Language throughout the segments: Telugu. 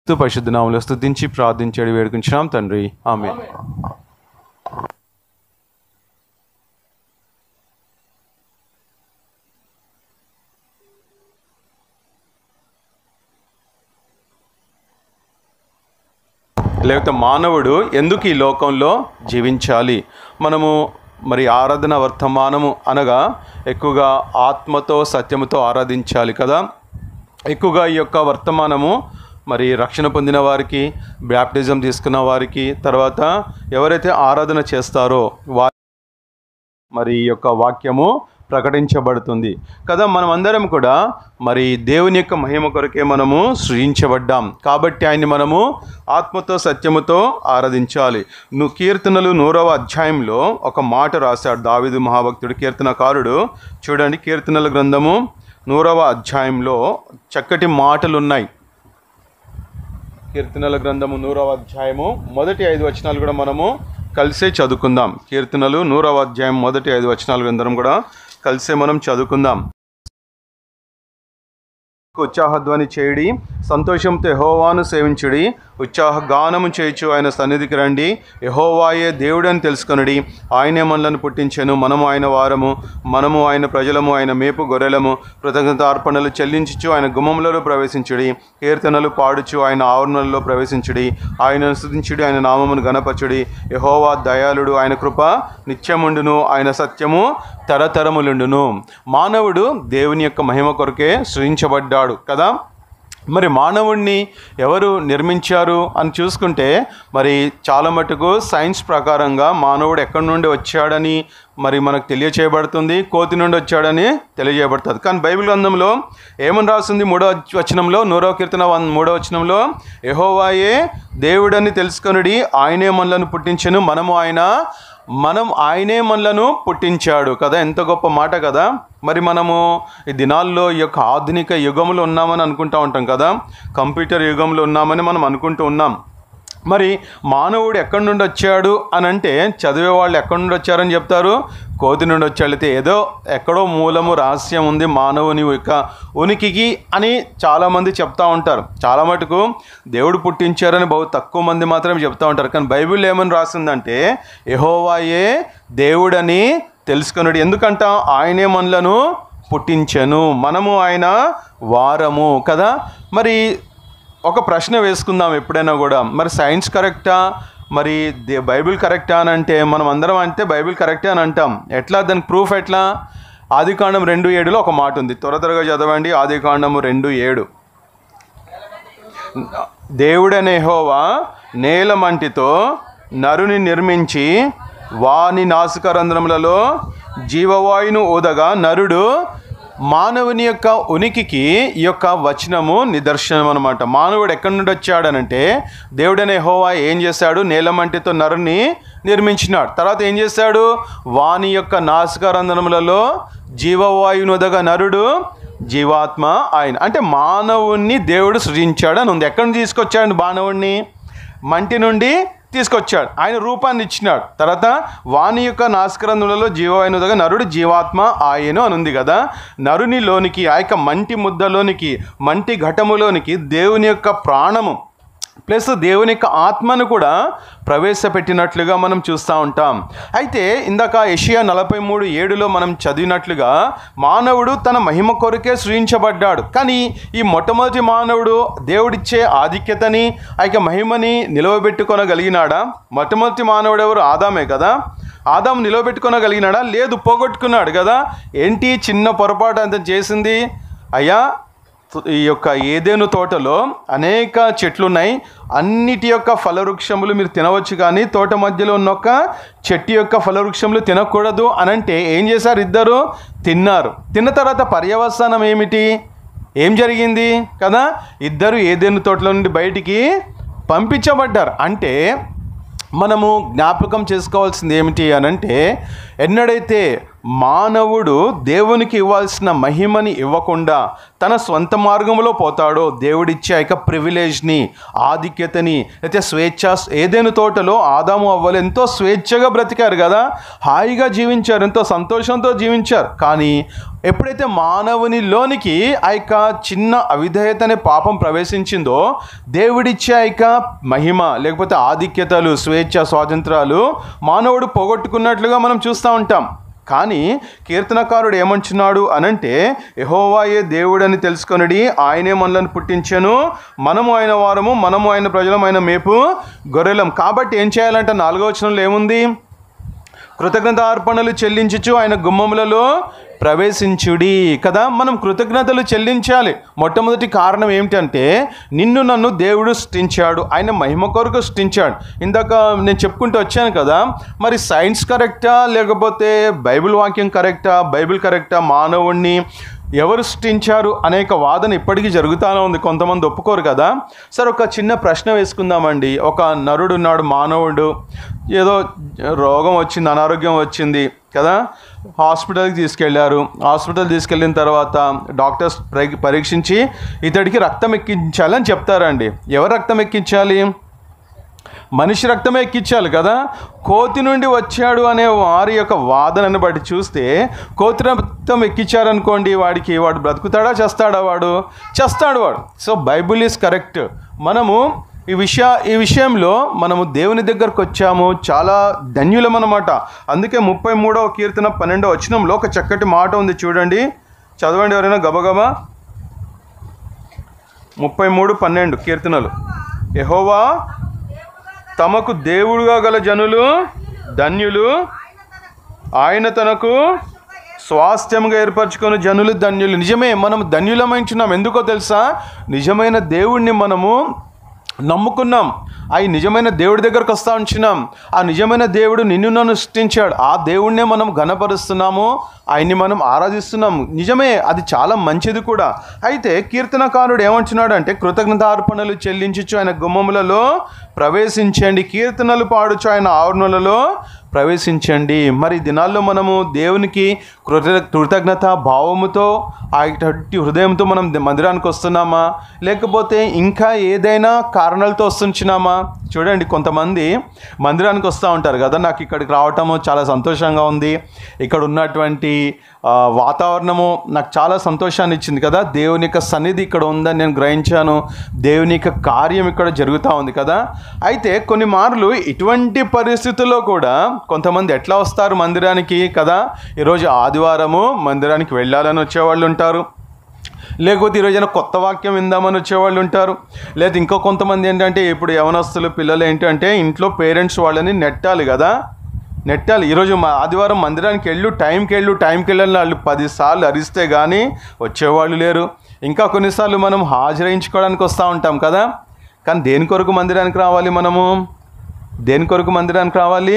పరిశుద్ధ నామంలో స్తుతించి ప్రార్థించాడు వేడుకుంటున్నాం తండ్రి ఆమె లేకపోతే మానవుడు ఎందుకు ఈ లోకంలో జీవించాలి మనము మరి ఆరాధన వర్తమానము అనగా ఎక్కువగా ఆత్మతో సత్యముతో ఆరాధించాలి కదా ఎక్కువగా ఈ యొక్క వర్తమానము మరి రక్షణ పొందిన వారికి బ్యాప్టిజం తీసుకున్న వారికి తర్వాత ఎవరైతే ఆరాధన చేస్తారో వారి మరి ఈ యొక్క వాక్యము ప్రకటించబడుతుంది కదా మనం అందరం కూడా మరి దేవుని యొక్క మహిమ కొరకే మనము సృజించబడ్డాం కాబట్టి ఆయన్ని మనము ఆత్మతో సత్యముతో ఆరాధించాలి ను కీర్తనలు నూరవ అధ్యాయంలో ఒక మాట రాశాడు దావిదు మహాభక్తుడు కీర్తనకారుడు చూడండి కీర్తనల గ్రంథము నూరవ అధ్యాయంలో చక్కటి మాటలు ఉన్నాయి కీర్తనల గ్రంథము నూరవ అధ్యాయము మొదటి ఐదు వచనాలు కూడా మనము కలిసే చదువుకుందాం కీర్తనలు నూరవ అధ్యాయం మొదటి ఐదు వచనాలు గ్రంథం కూడా కలిసే మనం చదువుకుందాం ఉత్సాహధ్వని చేయడి సంతోషంతో యహోవాను సేవించుడి ఉత్సాహ గానము చేయొచ్చు ఆయన సన్నిధికి రండి యహోవాయే దేవుడని తెలుసుకొనుడి ఆయనే మనలను పుట్టించెను మనము ఆయన వారము మనము ఆయన ప్రజలము ఆయన మేపు గొర్రెలము కృతజ్ఞత అర్పణలు చెల్లించుచు ఆయన గుమ్మములలో ప్రవేశించుడి కీర్తనలు పాడుచు ఆయన ఆవరణలలో ప్రవేశించుడి ఆయన స్థుతించుడి ఆయన నామమును గణపరచుడి యహోవా దయాళుడు ఆయన కృప నిత్యముండును ఆయన సత్యము తరతరములుండును మానవుడు దేవుని యొక్క మహిమ కొరకే సృజించబడ్డాడు కదా మరి మానవుణ్ణి ఎవరు నిర్మించారు అని చూసుకుంటే మరి చాలా మటుకు సైన్స్ ప్రకారంగా మానవుడు ఎక్కడి నుండి వచ్చాడని మరి మనకు తెలియచేయబడుతుంది కోతి నుండి వచ్చాడని తెలియజేయబడుతుంది కానీ బైబిల్ గ్రంథంలో ఏమని రాస్తుంది మూడో వచనంలో నూరవ కీర్తన వన్ మూడో వచనంలో యహోవాయే దేవుడని తెలుసుకొనుడి ఆయనే మనలను పుట్టించెను మనము ఆయన మనం ఆయనే మనలను పుట్టించాడు కదా ఎంత గొప్ప మాట కదా మరి మనము ఈ దినాల్లో ఈ యొక్క ఆధునిక యుగంలో ఉన్నామని అనుకుంటా ఉంటాం కదా కంప్యూటర్ యుగంలో ఉన్నామని మనం అనుకుంటూ ఉన్నాం మరి మానవుడు ఎక్కడి నుండి వచ్చాడు అని అంటే చదివే వాళ్ళు ఎక్కడి నుండి వచ్చారని చెప్తారు కోతి నుండి వచ్చాడు అయితే ఏదో ఎక్కడో మూలము రహస్యం ఉంది మానవుని యొక్క ఉనికికి అని చాలామంది చెప్తా ఉంటారు చాలా మటుకు దేవుడు పుట్టించారని బహు తక్కువ మంది మాత్రమే చెప్తా ఉంటారు కానీ బైబిల్ ఏమని రాసిందంటే యహోవాయే దేవుడని తెలుసుకున్నాడు ఎందుకంట ఆయనే మనలను పుట్టించను మనము ఆయన వారము కదా మరి ఒక ప్రశ్న వేసుకుందాం ఎప్పుడైనా కూడా మరి సైన్స్ కరెక్టా మరి దే- బైబిల్ కరెక్టా అని అంటే మనం అందరం అంటే బైబిల్ కరెక్టే అని అంటాం ఎట్లా దానికి ప్రూఫ్ ఎట్లా ఆదికాండం రెండు ఏడులో ఒక మాట ఉంది త్వర త్వరగా చదవండి ఆదికాండము రెండు ఏడు దేవుడనే హోవా నేల మంటితో నరుని నిర్మించి వాని నాసికరంధ్రములలో జీవవాయును ఊదగా నరుడు మానవుని యొక్క ఉనికికి ఈ యొక్క వచనము నిదర్శనం అనమాట మానవుడు ఎక్కడి నుండి వచ్చాడనంటే దేవుడనే హోవా ఏం చేశాడు నేలమంటితో నరుని నిర్మించినాడు తర్వాత ఏం చేశాడు వాని యొక్క నాసికారంధ్రములలో జీవవాయువును ఉదగా నరుడు జీవాత్మ ఆయన అంటే మానవుణ్ణి దేవుడు సృజించాడు అని ఉంది ఎక్కడి నుంచి తీసుకొచ్చాడు మానవుణ్ణి మంటి నుండి తీసుకొచ్చాడు ఆయన రూపాన్ని ఇచ్చినాడు తర్వాత వాని యొక్క నాస్కరంధులలో జీవమైనదిగా నరుడు జీవాత్మ ఆయను అని ఉంది కదా నరునిలోనికి ఆ యొక్క మంటి ముద్దలోనికి మంటి ఘటములోనికి దేవుని యొక్క ప్రాణము ప్లస్ దేవుని యొక్క ఆత్మను కూడా ప్రవేశపెట్టినట్లుగా మనం చూస్తూ ఉంటాం అయితే ఇందాక ఏషియా నలభై మూడు ఏడులో మనం చదివినట్లుగా మానవుడు తన మహిమ కొరకే సృజించబడ్డాడు కానీ ఈ మొట్టమొదటి మానవుడు దేవుడిచ్చే ఆధిక్యతని ఆ యొక్క మహిమని నిలవబెట్టుకొనగలిగినాడా మొట్టమొదటి మానవుడు ఎవరు ఆదామే కదా ఆదాం నిలవబెట్టుకొనగలిగినాడా లేదు పోగొట్టుకున్నాడు కదా ఏంటి చిన్న పొరపాటు అంత చేసింది అయ్యా ఈ యొక్క ఏదేను తోటలో అనేక చెట్లు ఉన్నాయి అన్నిటి యొక్క ఫలవృక్షములు మీరు తినవచ్చు కానీ తోట మధ్యలో ఉన్న ఒక చెట్టు యొక్క ఫలవృక్షములు తినకూడదు అని అంటే ఏం చేశారు ఇద్దరు తిన్నారు తిన్న తర్వాత పర్యవసానం ఏమిటి ఏం జరిగింది కదా ఇద్దరు ఏదేను తోటలో నుండి బయటికి పంపించబడ్డారు అంటే మనము జ్ఞాపకం చేసుకోవాల్సింది ఏమిటి అని అంటే ఎన్నడైతే మానవుడు దేవునికి ఇవ్వాల్సిన మహిమని ఇవ్వకుండా తన సొంత మార్గంలో పోతాడో దేవుడిచ్చే యొక్క ప్రివిలేజ్ని ఆధిక్యతని అయితే స్వేచ్ఛ ఏదైనా తోటలో ఆదాము అవ్వలు ఎంతో స్వేచ్ఛగా బ్రతికారు కదా హాయిగా జీవించారు ఎంతో సంతోషంతో జీవించారు కానీ ఎప్పుడైతే మానవునిలోనికి ఆ యొక్క చిన్న అవిధేయత అనే పాపం ప్రవేశించిందో దేవుడిచ్చే ఆ యొక్క మహిమ లేకపోతే ఆధిక్యతలు స్వేచ్ఛ స్వాతంత్రాలు మానవుడు పోగొట్టుకున్నట్లుగా మనం చూస్తూ ఉంటాం కానీ కీర్తనకారుడు ఏమంటున్నాడు అనంటే యహోవాయే దేవుడని తెలుసుకొనడి ఆయనే మనలను పుట్టించెను మనము ఆయన వారము మనము ఆయన ప్రజలం ఆయన మేపు గొర్రెలం కాబట్టి ఏం చేయాలంటే నాలుగో వచనంలో ఏముంది కృతజ్ఞత అర్పణలు చెల్లించుచు ఆయన గుమ్మములలో ప్రవేశించుడి కదా మనం కృతజ్ఞతలు చెల్లించాలి మొట్టమొదటి కారణం ఏమిటంటే నిన్ను నన్ను దేవుడు సృష్టించాడు ఆయన మహిమ కొరకు సృష్టించాడు ఇందాక నేను చెప్పుకుంటూ వచ్చాను కదా మరి సైన్స్ కరెక్టా లేకపోతే బైబిల్ వాక్యం కరెక్టా బైబిల్ కరెక్టా మానవుణ్ణి ఎవరు సృష్టించారు అనేక వాదన ఇప్పటికీ జరుగుతూనే ఉంది కొంతమంది ఒప్పుకోరు కదా సరే ఒక చిన్న ప్రశ్న వేసుకుందామండి ఒక నరుడు ఉన్నాడు మానవుడు ఏదో రోగం వచ్చింది అనారోగ్యం వచ్చింది కదా హాస్పిటల్కి తీసుకెళ్లారు హాస్పిటల్ తీసుకెళ్ళిన తర్వాత డాక్టర్స్ పరీ- పరీక్షించి ఇతడికి రక్తం ఎక్కించాలని చెప్తారండి ఎవరు రక్తం ఎక్కించాలి మనిషి రక్తమే ఎక్కించాలి కదా కోతి నుండి వచ్చాడు అనే వారి యొక్క వాదనను బట్టి చూస్తే కోతి రక్తం ఎక్కించారనుకోండి వాడికి వాడు బ్రతుకుతాడా చేస్తాడా వాడు చేస్తాడు వాడు సో బైబుల్ ఈజ్ కరెక్ట్ మనము ఈ విషయ ఈ విషయంలో మనము దేవుని దగ్గరకు వచ్చాము చాలా ధన్యులం అన్నమాట అందుకే ముప్పై మూడవ కీర్తన పన్నెండవ వచనంలో ఒక చక్కటి మాట ఉంది చూడండి చదవండి ఎవరైనా గబగబా ముప్పై మూడు పన్నెండు కీర్తనలు యహోవా తమకు దేవుడుగా గల జనులు ధన్యులు ఆయన తనకు స్వాస్థ్యంగా ఏర్పరచుకున్న జనులు ధన్యులు నిజమే మనం ధన్యులమైంచున్నాం ఎందుకో తెలుసా నిజమైన దేవుణ్ణి మనము నమ్ముకున్నాం ఆ నిజమైన దేవుడి దగ్గరకు వస్తా ఉంచున్నాం ఆ నిజమైన దేవుడు నిన్ను నన్ను సృష్టించాడు ఆ దేవుణ్ణే మనం ఘనపరుస్తున్నాము ఆయన్ని మనం ఆరాధిస్తున్నాము నిజమే అది చాలా మంచిది కూడా అయితే కీర్తనకారుడు ఏమంటున్నాడు అంటే కృతజ్ఞతార్పణలు చెల్లించచ్చు ఆయన గుమ్మములలో ప్రవేశించండి కీర్తనలు పాడుచు ఆయన ఆవరణలలో ప్రవేశించండి మరి ఈ దినాల్లో మనము దేవునికి కృత కృతజ్ఞత భావముతో ఆ ఇటువంటి హృదయంతో మనం ద- మందిరానికి వస్తున్నామా లేకపోతే ఇంకా ఏదైనా కారణాలతో వస్తుంచినామా చూడండి కొంతమంది మందిరానికి వస్తూ ఉంటారు కదా నాకు ఇక్కడికి రావటము చాలా సంతోషంగా ఉంది ఇక్కడ ఉన్నటువంటి ఆ, వాతావరణము నాకు చాలా సంతోషాన్ని ఇచ్చింది కదా దేవుని యొక్క సన్నిధి ఇక్కడ ఉందని నేను గ్రహించాను దేవుని యొక్క కార్యం ఇక్కడ జరుగుతూ ఉంది కదా అయితే కొన్ని మార్లు ఇటువంటి పరిస్థితుల్లో కూడా కొంతమంది ఎట్లా వస్తారు మందిరానికి కదా ఈరోజు ఆదివారము మందిరానికి వెళ్ళాలని వచ్చేవాళ్ళు ఉంటారు లేకపోతే ఈరోజు ఏదైనా కొత్త వాక్యం విందామని వచ్చేవాళ్ళు ఉంటారు లేదా ఇంకో కొంతమంది ఏంటంటే ఇప్పుడు యవనస్తులు పిల్లలు ఏంటంటే ఇంట్లో పేరెంట్స్ వాళ్ళని నెట్టాలి కదా నెట్టాలి ఈరోజు మా ఆదివారం మందిరానికి వెళ్ళు టైంకి వెళ్ళు టైంకి వెళ్ళాలని వాళ్ళు పదిసార్లు అరిస్తే కానీ వచ్చేవాళ్ళు లేరు ఇంకా కొన్నిసార్లు మనం హాజరించుకోవడానికి వస్తూ ఉంటాం కదా కానీ దేని కొరకు మందిరానికి రావాలి మనము దేని కొరకు మందిరానికి రావాలి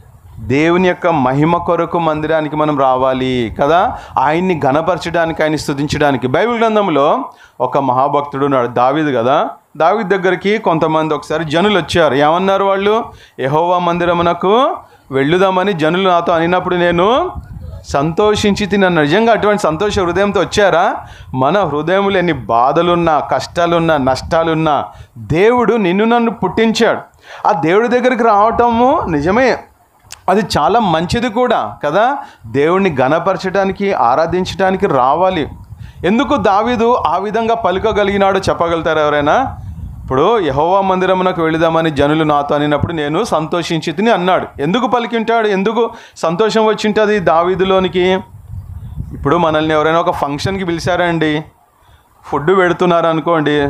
దేవుని యొక్క మహిమ కొరకు మందిరానికి మనం రావాలి కదా ఆయన్ని ఘనపరచడానికి ఆయన్ని స్తుతించడానికి బైబిల్ గ్రంథంలో ఒక మహాభక్తుడు ఉన్నాడు దావీదు కదా దావీదు దగ్గరికి కొంతమంది ఒకసారి జనులు వచ్చారు ఏమన్నారు వాళ్ళు యెహోవా మందిరమునకు వెళ్ళుదామని జనులు నాతో అనినప్పుడు నేను సంతోషించి తిన్నాను నిజంగా అటువంటి సంతోష హృదయంతో వచ్చారా మన హృదయంలో ఎన్ని బాధలున్నా కష్టాలున్నా నష్టాలున్నా దేవుడు నిన్ను నన్ను పుట్టించాడు ఆ దేవుడి దగ్గరికి రావటము నిజమే అది చాలా మంచిది కూడా కదా దేవుణ్ణి ఘనపరచడానికి ఆరాధించడానికి రావాలి ఎందుకు దావీదు ఆ విధంగా పలుకగలిగినాడో చెప్పగలుగుతారు ఎవరైనా ఇప్పుడు యహోవా మందిరమునకు వెళుదామని జనులు నాతో అనినప్పుడు నేను సంతోషించి తిని అన్నాడు ఎందుకు పలికింటాడు ఎందుకు సంతోషం వచ్చింటుంది దావీదులోనికి ఇప్పుడు మనల్ని ఎవరైనా ఒక ఫంక్షన్కి పిలిచారండి ఫుడ్ పెడుతున్నారు అనుకోండి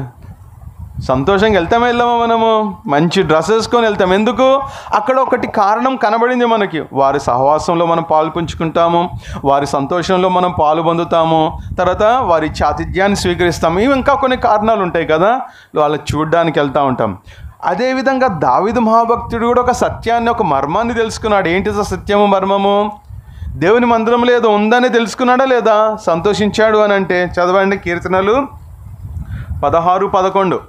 సంతోషంగా వెళ్తామా వెళ్ళామా మనము మంచి డ్రెస్ వేసుకొని వెళ్తాం ఎందుకు అక్కడ ఒకటి కారణం కనబడింది మనకి వారి సహవాసంలో మనం పాలు పంచుకుంటాము వారి సంతోషంలో మనం పాలు పొందుతాము తర్వాత వారి చాతిథ్యాన్ని స్వీకరిస్తాము ఇవి ఇంకా కొన్ని కారణాలు ఉంటాయి కదా వాళ్ళని చూడడానికి వెళ్తూ ఉంటాం అదేవిధంగా దావిదు మహాభక్తుడు కూడా ఒక సత్యాన్ని ఒక మర్మాన్ని తెలుసుకున్నాడు ఏంటి ఆ సత్యము మర్మము దేవుని మందిరంలో ఏదో ఉందని తెలుసుకున్నాడా లేదా సంతోషించాడు అని అంటే చదవండి కీర్తనలు పదహారు పదకొండు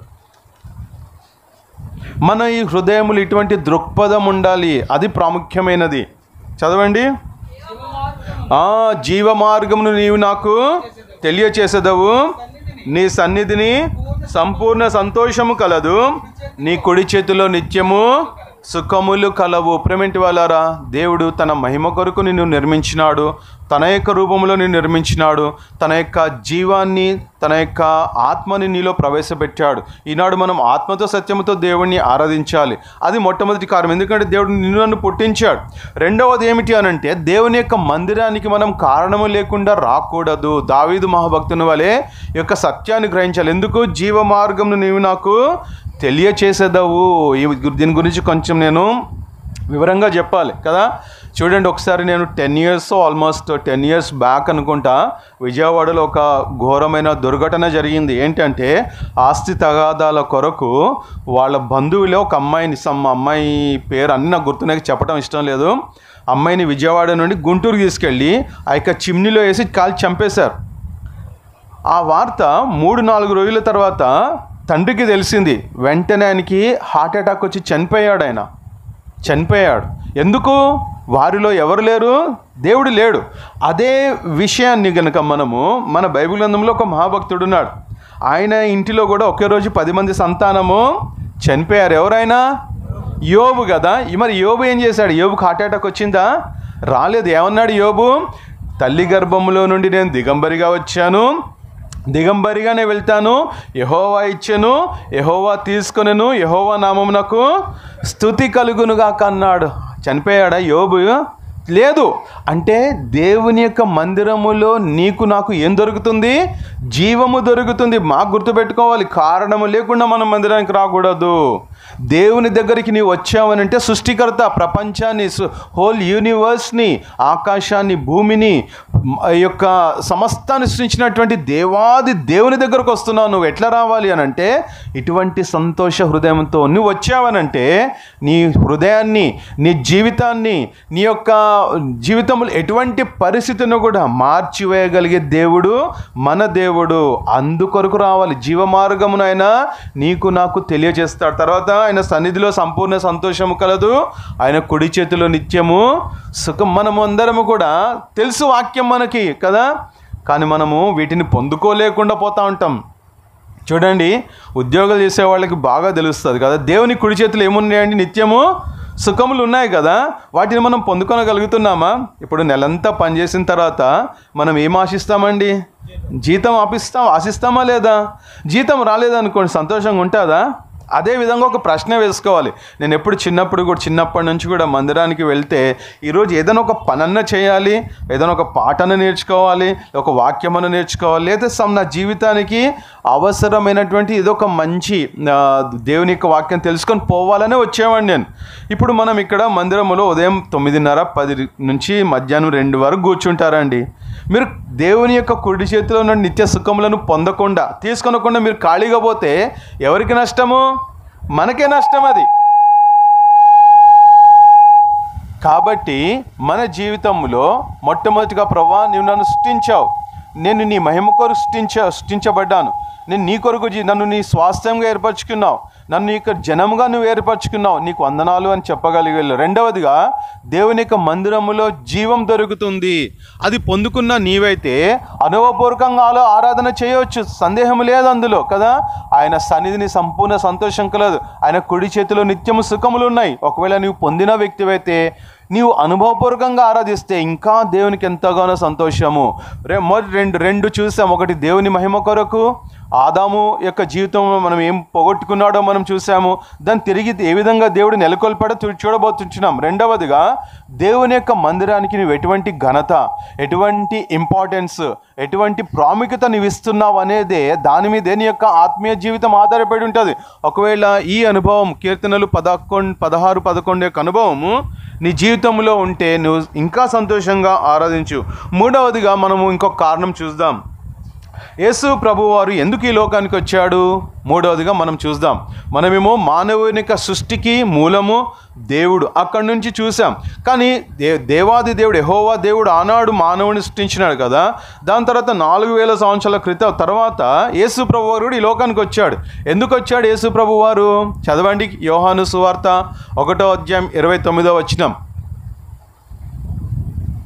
మన ఈ హృదయములు ఇటువంటి దృక్పథం ఉండాలి అది ప్రాముఖ్యమైనది చదవండి ఆ జీవ మార్గమును నీవు నాకు తెలియచేసేదవు నీ సన్నిధిని సంపూర్ణ సంతోషము కలదు నీ కుడి చేతిలో నిత్యము సుఖములు కలవు ప్రేమింటి వాళ్ళారా దేవుడు తన మహిమ కొరకు నిన్ను నిర్మించినాడు తన యొక్క రూపంలో నిన్ను నిర్మించినాడు తన యొక్క జీవాన్ని తన యొక్క ఆత్మని నీలో ప్రవేశపెట్టాడు ఈనాడు మనం ఆత్మతో సత్యముతో దేవుణ్ణి ఆరాధించాలి అది మొట్టమొదటి కారణం ఎందుకంటే దేవుడు నిన్ను నన్ను పుట్టించాడు రెండవది ఏమిటి అనంటే దేవుని యొక్క మందిరానికి మనం కారణము లేకుండా రాకూడదు దావీదు మహాభక్తుని వలె ఈ యొక్క సత్యాన్ని గ్రహించాలి ఎందుకు జీవ మార్గంను నీవు నాకు తెలియచేసేదవు ఈ దీని గురించి కొంచెం నేను వివరంగా చెప్పాలి కదా చూడండి ఒకసారి నేను ten years almost ten years back అనుకుంటా విజయవాడలో ఒక ఘోరమైన దుర్ఘటన జరిగింది ఏంటంటే ఆస్తి తగాదాల కొరకు వాళ్ళ బంధువులే ఒక అమ్మాయిని సమ్ అమ్మాయి పేరు అన్ని నాకు గుర్తునకి చెప్పడం ఇష్టం లేదు అమ్మాయిని విజయవాడ నుండి గుంటూరు తీసుకెళ్ళి ఆ యొక్క చిమ్నీలో వేసి కాల్చి చంపేశారు ఆ వార్త మూడు నాలుగు రోజుల తర్వాత తండ్రికి తెలిసింది వెంటనే ఆయనకి హార్ట్ అటాక్ వచ్చి చనిపోయాడు ఆయన చనిపోయాడు ఎందుకు వారిలో ఎవరు లేరు దేవుడు లేడు అదే విషయాన్ని గనుక మనము మన బైబిల్ గ్రంథంలో ఒక మహాభక్తుడు ఉన్నాడు ఆయన ఇంటిలో కూడా ఒకే రోజు పది మంది సంతానము చనిపోయారు ఎవరైనా యోబు కదా ఈ మరి యోబు ఏం చేశాడు యోబుకి హార్ట్ అటాక్ వచ్చిందా రాలేదు ఏమన్నాడు యోబు తల్లి గర్భంలో నుండి నేను దిగంబరిగా వచ్చాను దిగంబరిగానే వెళ్తాను యహోవా ఇచ్చెను యహోవా తీసుకొనెను యహోవా నామమునకు స్థుతి కలుగునుగా కన్నాడు చనిపోయాడా యోబు లేదు అంటే దేవుని యొక్క మందిరములో నీకు నాకు ఏం దొరుకుతుంది జీవము దొరుకుతుంది మాకు గుర్తుపెట్టుకోవాలి కారణము లేకుండా మనం మందిరానికి రాకూడదు దేవుని దగ్గరికి నీవు వచ్చావనంటే సృష్టికర్త ప్రపంచాన్ని హోల్ యూనివర్స్ని ఆకాశాన్ని భూమిని మ- యొక్క సమస్తాన్ని సృష్టించినటువంటి దేవాది దేవుని దగ్గరకు వస్తున్నావు నువ్వు ఎట్లా రావాలి అని అంటే ఇటువంటి సంతోష హృదయంతో నువ్వు వచ్చావనంటే నీ హృదయాన్ని నీ జీవితాన్ని నీ యొక్క జీవితంలో ఎటువంటి పరిస్థితిని కూడా మార్చివేయగలిగే దేవుడు మన దేవుడు అందుకొరకు రావాలి జీవ మార్గమునైనా నీకు నాకు తెలియజేస్తాడు తర్వాత ఆయన సన్నిధిలో సంపూర్ణ సంతోషము కలదు ఆయన కుడి చేతిలో నిత్యము సుఖం మనము అందరము కూడా తెలుసు వాక్యం మనకి కదా కానీ మనము వీటిని పొందుకోలేకుండా పోతా ఉంటాం చూడండి ఉద్యోగాలు చేసే వాళ్ళకి బాగా తెలుస్తుంది కదా దేవుని కుడి చేతులు ఏమున్నాయండి నిత్యము సుఖములు ఉన్నాయి కదా వాటిని మనం పొందుకోగలుగుతున్నామా ఇప్పుడు నెలంతా పనిచేసిన తర్వాత మనం ఏం ఆశిస్తామండి జీతం ఆపిస్తాం ఆశిస్తామా లేదా జీతం రాలేదనుకోండి సంతోషంగా ఉంటుందా అదే విధంగా ఒక ప్రశ్న వేసుకోవాలి నేను ఎప్పుడు చిన్నప్పుడు కూడా చిన్నప్పటి నుంచి కూడా మందిరానికి వెళ్తే ఈరోజు ఏదైనా ఒక పనన్న చేయాలి ఏదైనా ఒక పాటను నేర్చుకోవాలి ఒక వాక్యమను నేర్చుకోవాలి లేదా సమ్ నా జీవితానికి అవసరమైనటువంటి ఏదో ఒక మంచి ఆ, దేవుని యొక్క వాక్యం తెలుసుకొని పోవాలనే వచ్చేవాడిని నేను ఇప్పుడు మనం ఇక్కడ మందిరంలో ఉదయం తొమ్మిదిన్నర పది నుంచి మధ్యాహ్నం రెండు వరకు కూర్చుంటారండి మీరు దేవుని యొక్క కుడి చేతిలో ఉన్న నిత్య సుఖములను పొందకుండా తీసుకొనకుండా మీరు ఖాళీగా పోతే ఎవరికి నష్టము మనకే నష్టం అది కాబట్టి మన జీవితంలో మొట్టమొదటిగా ప్రభా నీవు నన్ను సృష్టించావు నేను నీ మహిమ కొరకు సృష్టించ సృష్టించబడ్డాను నేను నీ కొరకు జీ- నన్ను నీ స్వాస్థ్యంగా ఏర్పరచుకున్నావు నన్ను నీ యొక్క జనముగా నువ్వు ఏర్పరచుకున్నావు నీకు వందనాలు అని చెప్పగలిగే రెండవదిగా దేవుని యొక్క మందిరములో జీవం దొరుకుతుంది అది పొందుకున్న నీవైతే అనుభవపూర్వకంగా ఆలో ఆరాధన చేయవచ్చు సందేహం లేదు అందులో కదా ఆయన సన్నిధిని సంపూర్ణ సంతోషం కలదు ఆయన కుడి చేతిలో నిత్యము సుఖములు ఉన్నాయి ఒకవేళ నీవు పొందిన వ్యక్తివైతే నీవు అనుభవపూర్వకంగా ఆరాధిస్తే ఇంకా దేవునికి ఎంతగానో సంతోషము రే మొదటి రెండు రెండు చూసాం ఒకటి దేవుని మహిమ కొరకు ఆదాము యొక్క జీవితంలో మనం ఏం పోగొట్టుకున్నాడో మనం చూసాము దాన్ని తిరిగి ఏ విధంగా దేవుడు నెలకొల్పాడో చూ- చూడబోతున్నాం రెండవదిగా దేవుని యొక్క మందిరానికి నువ్వు ఎటువంటి ఘనత ఎటువంటి ఇంపార్టెన్స్ ఎటువంటి ప్రాముఖ్యత నువ్వు ఇస్తున్నావు అనేదే దాని మీదే నీ యొక్క ఆత్మీయ జీవితం ఆధారపడి ఉంటుంది ఒకవేళ ఈ అనుభవం కీర్తనలు పదకొండు పదహారు పదకొండు యొక్క అనుభవము నీ జీవితంలో ఉంటే నువ్వు ఇంకా సంతోషంగా ఆరాధించు మూడవదిగా మనము ఇంకొక కారణం చూద్దాం యేసు ప్రభువారు ఎందుకు ఈ లోకానికి వచ్చాడు మూడవదిగా మనం చూద్దాం మనమేమో మానవుని యొక్క సృష్టికి మూలము దేవుడు అక్కడి నుంచి చూసాం కానీ దే దేవాది దేవుడు యెహోవా దేవుడు ఆనాడు మానవుని సృష్టించినాడు కదా దాని తర్వాత నాలుగు వేల సంవత్సరాల క్రితం తర్వాత యేసు ప్రభువారు కూడా ఈ లోకానికి వచ్చాడు ఎందుకు వచ్చాడు యేసు ప్రభువారు చదవండి యోహాను సువార్త ఒకటో అధ్యాయం ఇరవై తొమ్మిదో వచ్చినాం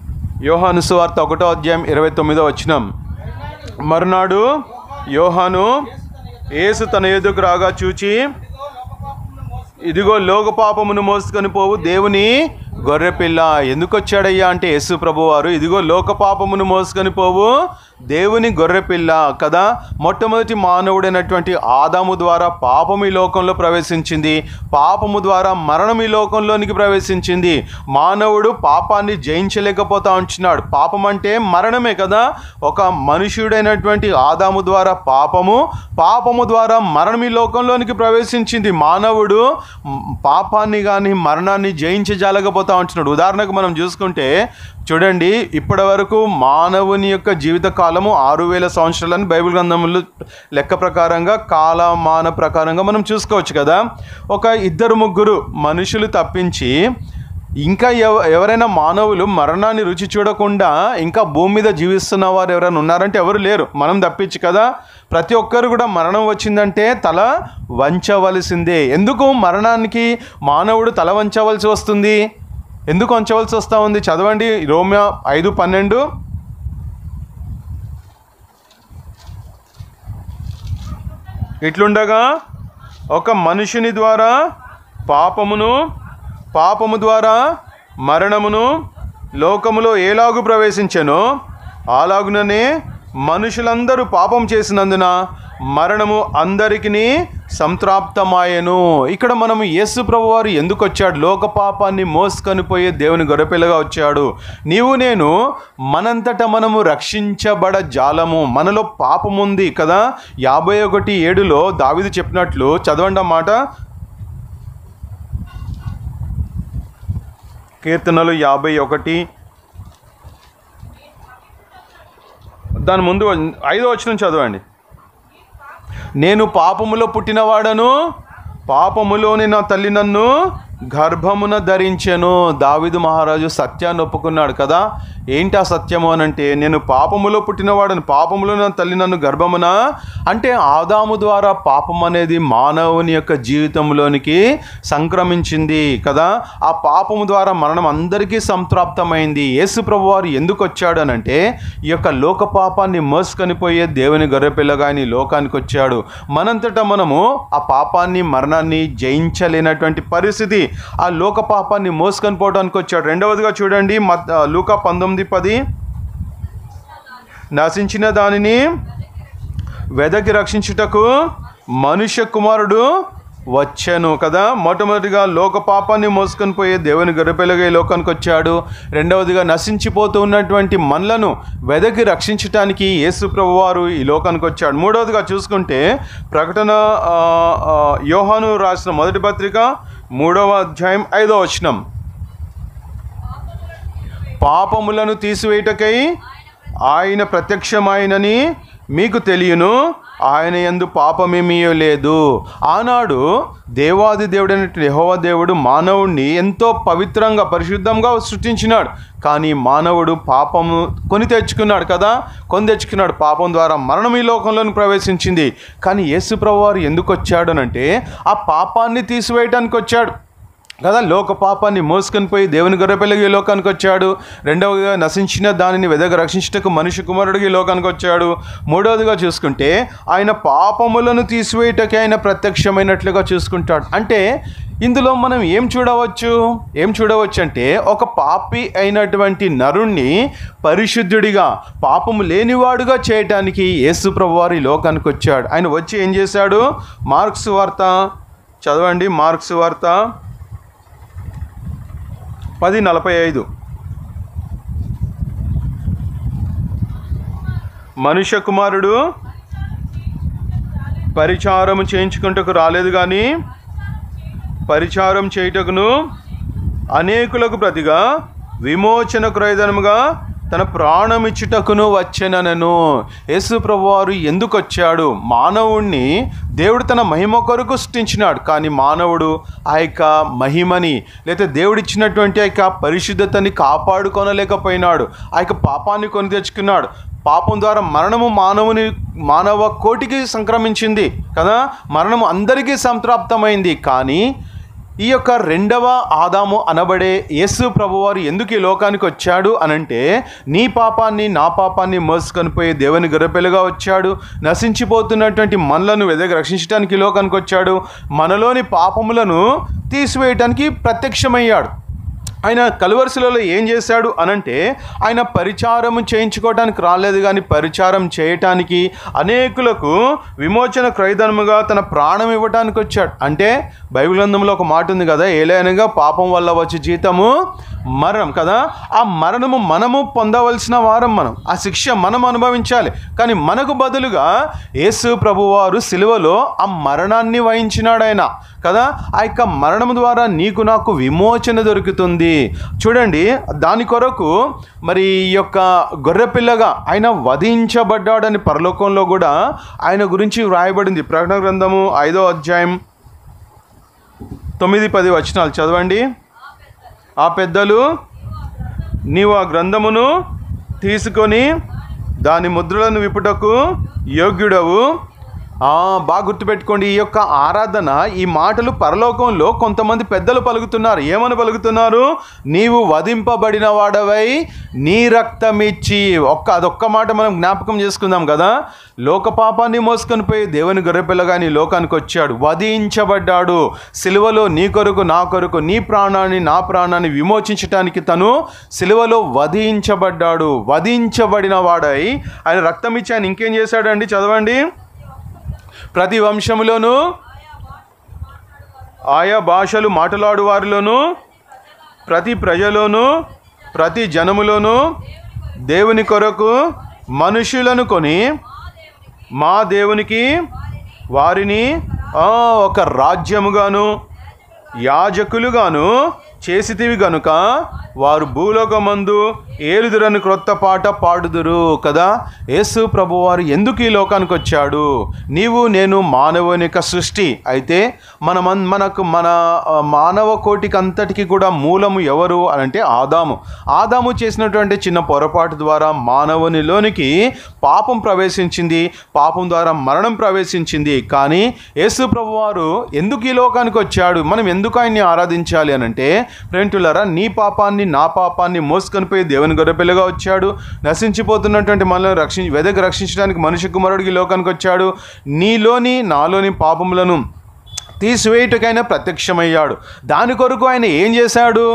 యోహాను సువార్త ఒకటో అధ్యాయం ఇరవై తొమ్మిదో వచ్చినం మరునాడు యోహాను యేసు తన ఎదుకు రాగా చూచి ఇదిగో లోక పాపమును మోసుకొని పోవు దేవుని గొర్రెపిల్ల ఎందుకు వచ్చాడయ్యా అంటే యేసు ప్రభు వారు ఇదిగో లోక పాపమును మోసుకొని పోవు దేవుని గొర్రెపిల్ల కదా మొట్టమొదటి మానవుడైనటువంటి ఆదాము ద్వారా పాపం ఈ లోకంలో ప్రవేశించింది పాపము ద్వారా మరణం ఈ లోకంలోనికి ప్రవేశించింది మానవుడు పాపాన్ని జయించలేకపోతా ఉంటున్నాడు పాపం అంటే మరణమే కదా ఒక మనుష్యుడైనటువంటి ఆదాము ద్వారా పాపము పాపము ద్వారా మరణం ఈ లోకంలోనికి ప్రవేశించింది మానవుడు మ్, పాపాన్ని కానీ మరణాన్ని జయించజాలకపోతా ఉంటున్నాడు ఉదాహరణకు మనం చూసుకుంటే చూడండి ఇప్పటి వరకు మానవుని యొక్క జీవిత కాలము ఆరు వేల సంవత్సరాలని బైబిల్ గ్రంథములు లెక్క ప్రకారంగా కాలమాన ప్రకారంగా మనం చూసుకోవచ్చు కదా ఒక ఇద్దరు ముగ్గురు మనుషులు తప్పించి ఇంకా ఎవ ఎవరైనా మానవులు మరణాన్ని రుచి చూడకుండా ఇంకా భూమి మీద జీవిస్తున్న వారు ఎవరైనా ఉన్నారంటే ఎవరు లేరు మనం తప్పించి కదా ప్రతి ఒక్కరు కూడా మరణం వచ్చిందంటే తల వంచవలసిందే ఎందుకు మరణానికి మానవుడు తల వంచవలసి వస్తుంది ఎందుకు వంచవలసి వస్తూ ఉంది చదవండి రోమియా ఐదు పన్నెండు ఇట్లుండగా ఒక మనుషుని ద్వారా పాపమును పాపము ద్వారా మరణమును లోకములో ఏలాగు ప్రవేశించెనో అలాగుననే మనుషులందరూ పాపం చేసినందున మరణము అందరికీ సంతృప్తమాయను ఇక్కడ మనం యేసు ప్రభు వారు ఎందుకు వచ్చాడు లోక పాపాన్ని మోసుకొని పోయే దేవుని గొర్రెపిల్లగా వచ్చాడు నీవు నేను మనంతట మనము రక్షించబడ జాలము మనలో పాపం ఉంది కదా యాభై ఒకటి ఏడులో దావిది చెప్పినట్లు చదవండి అన్నమాట కీర్తనలు యాభై ఒకటి దాని ముందు ఐదో వచ్చిన చదవండి నేను పాపములో పుట్టినవాడను పాపములోని నా తల్లి నన్ను గర్భమున ధరించెను దావిదు మహారాజు సత్యాన్ని ఒప్పుకున్నాడు కదా ఏంటి ఆ సత్యము అని అంటే నేను పాపములో పుట్టినవాడను పాపములో నా తల్లి నన్ను గర్భమున అంటే ఆదాము ద్వారా పాపం అనేది మానవుని యొక్క జీవితంలోనికి సంక్రమించింది కదా ఆ పాపము ద్వారా మరణం అందరికీ సంతృప్తమైంది యేసు ప్రభు వారు ఎందుకు వచ్చాడు అని అంటే ఈ యొక్క లోక పాపాన్ని మోసుకొని పోయే దేవుని గొర్రెపిల్లగా ఆయన ఈ లోకానికి వచ్చాడు మనంతటా మనము ఆ పాపాన్ని మరణాన్ని జయించలేనటువంటి పరిస్థితి ఆ లోక పాపాన్ని మోసుకొని పోవడానికి వచ్చాడు రెండవదిగా చూడండి మత్ లూకా పంతొమ్మిది పది నశించిన దానిని వెదకి రక్షించుటకు మనుష్య కుమారుడు వచ్చాను కదా మొట్టమొదటిగా లోక పాపాన్ని మోసుకొని పోయే దేవుని గొర్రెపిల్లగా ఈ లోకానికి వచ్చాడు రెండవదిగా నశించిపోతూ ఉన్నటువంటి మనలను వెదకి రక్షించటానికి యేసు ప్రభువారు ఈ లోకానికి వచ్చాడు మూడవదిగా చూసుకుంటే ప్రకటన ఆ, ఆ, యోహాను రాసిన మొదటి పత్రిక మూడవ అధ్యాయం ఐదవ వచనం పాపములను తీసివేయటకై ఆయన ప్రత్యక్షమైనని మీకు తెలియను ఆయన యందు పాపమేమీ లేదు ఆనాడు దేవాది దేవుడైన యెహోవా దేవుడు మానవుణ్ణి ఎంతో పవిత్రంగా పరిశుద్ధంగా సృష్టించినాడు కానీ మానవుడు పాపము కొని తెచ్చుకున్నాడు కదా కొని తెచ్చుకున్నాడు పాపం ద్వారా మరణం ఈ లోకంలోకి ప్రవేశించింది కానీ యేసు ప్రభువారు ఎందుకు వచ్చాడనంటే ఆ పాపాన్ని తీసివేయటానికి వచ్చాడు కదా లోక పాపాన్ని మోసుకొని పోయి దేవుని గొర్రెపిల్లకి ఈ లోకానికి వచ్చాడు రెండవదిగా నశించిన దానిని వెదగ రక్షించటకు మనిషి కుమారుడికి ఈ లోకానికి వచ్చాడు మూడవదిగా చూసుకుంటే ఆయన పాపములను తీసివేయటకి ఆయన ప్రత్యక్షమైనట్లుగా చూసుకుంటాడు అంటే ఇందులో మనం ఏం చూడవచ్చు ఏం చూడవచ్చు అంటే ఒక పాపి అయినటువంటి నరుణ్ణి పరిశుద్ధుడిగా పాపము లేనివాడుగా చేయటానికి యేసు ప్రభువారు ఈ లోకానికి వచ్చాడు ఆయన వచ్చి ఏం చేశాడు మార్క్స్ వార్త చదవండి మార్క్స్ వార్త పది నలభై ఐదు మనుష్య కుమారుడు పరిచారము చేయించుకుంటకు రాలేదు కానీ పరిచారం చేయుటకును అనేకులకు ప్రతిగా విమోచన క్రయధనముగా తన ప్రాణమిచ్చుటకును వచ్చెనను యేసు ప్రభువారు ఎందుకు వచ్చాడు మానవుణ్ణి దేవుడు తన మహిమ కొరకు సృష్టించినాడు కానీ మానవుడు ఆ యొక్క మహిమని లేదా దేవుడిచ్చినటువంటి ఆ యొక్క పరిశుద్ధతని కాపాడుకొనలేకపోయినాడు ఆ యొక్క పాపాన్ని కొని తెచ్చుకున్నాడు పాపం ద్వారా మరణము మానవుని మానవ కోటికి సంక్రమించింది కదా మరణము అందరికీ సంతృప్తమైంది కానీ ఈ యొక్క రెండవ ఆదాము అనబడే యేసు ప్రభువారు ఎందుకు ఈ లోకానికి వచ్చాడు అనంటే నీ పాపాన్ని నా పాపాన్ని మోసుకొని పోయి దేవుని గొర్రెపిల్లగా వచ్చాడు నశించిపోతున్నటువంటి మనలను వెదకి రక్షించడానికి ఈ లోకానికి వచ్చాడు మనలోని పాపములను తీసివేయటానికి ప్రత్యక్షమయ్యాడు ఆయన కలువరిశిలలో ఏం చేశాడు అనంటే ఆయన పరిచారము చేయించుకోవడానికి రాలేదు కానీ పరిచారం చేయటానికి అనేకులకు విమోచన క్రైదనముగా తన ప్రాణం ఇవ్వటానికి వచ్చాడు అంటే బైబిల్ గ్రంథంలో ఒక మాట ఉంది కదా ఏలైనగా పాపం వల్ల వచ్చే జీతము మరణం కదా ఆ మరణము మనము పొందవలసిన వారం మనం ఆ శిక్ష మనం అనుభవించాలి కానీ మనకు బదులుగా యేసు ప్రభువారు సిలువలో ఆ మరణాన్ని వహించినాడు ఆయన కదా ఆ యొక్క మరణం ద్వారా నీకు నాకు విమోచన దొరుకుతుంది చూడండి దాని కొరకు మరి ఈ యొక్క గొర్రెపిల్లగా ఆయన వధించబడ్డాడని పరలోకంలో కూడా ఆయన గురించి వ్రాయబడింది ప్రకటన గ్రంథము ఐదో అధ్యాయం తొమ్మిది పది వచనాలు చదవండి ఆ పెద్దలు నీవు ఆ గ్రంథమును తీసుకొని దాని ముద్రలను విప్పుటకు యోగ్యుడవు ఆ, బాగా గుర్తుపెట్టుకోండి ఈ యొక్క ఆరాధన ఈ మాటలు పరలోకంలో కొంతమంది పెద్దలు పలుకుతున్నారు ఏమని పలుకుతున్నారు నీవు వధింపబడిన వాడవై నీ రక్తమిచ్చి ఒక్క అదొక్క మాట మనం జ్ఞాపకం చేసుకుందాం కదా లోక పాపాన్ని మోసుకొని పోయి దేవుని గొర్రెపిల్లగా నీ లోకానికి వచ్చాడు వధించబడ్డాడు సిలువలో నీ కొరకు నా కొరకు నీ ప్రాణాన్ని నా ప్రాణాన్ని విమోచించటానికి తను సిలువలో వధించబడ్డాడు వధించబడిన వాడై ఆయన రక్తం ఇచ్చి ఆయన ఇంకేం చేశాడండి చదవండి ప్రతి వంశములోను ఆయా భాషలు మాట్లాడు వారిలోను ప్రతి ప్రజలోను ప్రతి జనములోను దేవుని కొరకు మనుషులను కొని మా దేవునికి వారిని ఆ, ఒక రాజ్యముగాను యాజకులుగాను చేసితివి గనుక వారు భూలోకమందు ఏలుదురని క్రొత్త పాట పాడుదురు కదా యేసు ప్రభువారు ఎందుకు ఈ లోకానికి వచ్చాడు నీవు నేను మానవుని యొక్క సృష్టి అయితే మన మన్- మనకు మన ఆ, మానవ కోటికి అంతటికి కూడా మూలము ఎవరు అని అంటే ఆదాము ఆదాము చేసినటువంటి చిన్న పొరపాటు ద్వారా మానవునిలోనికి పాపం ప్రవేశించింది పాపం ద్వారా మరణం ప్రవేశించింది కానీ యేసు ప్రభువారు ఎందుకు ఈ లోకానికి వచ్చాడు మనం ఎందుకు ఆయన్ని ఆరాధించాలి అని అంటే ప్రేంటులరా నీ పాపాన్ని నా పాపాన్ని మోసుకొని పోయి దేవుని గొర్రెపిల్లగా వచ్చాడు నశించిపోతున్నటువంటి మనల్ని రక్షించి వెదకి రక్షించడానికి మనిషి కుమారుడికి ఈ లోకానికి వచ్చాడు నీలోని నాలోని పాపములను తీసివేయుటకైనా ప్రత్యక్షమయ్యాడు దాని కొరకు ఆయన ఏం చేశాడు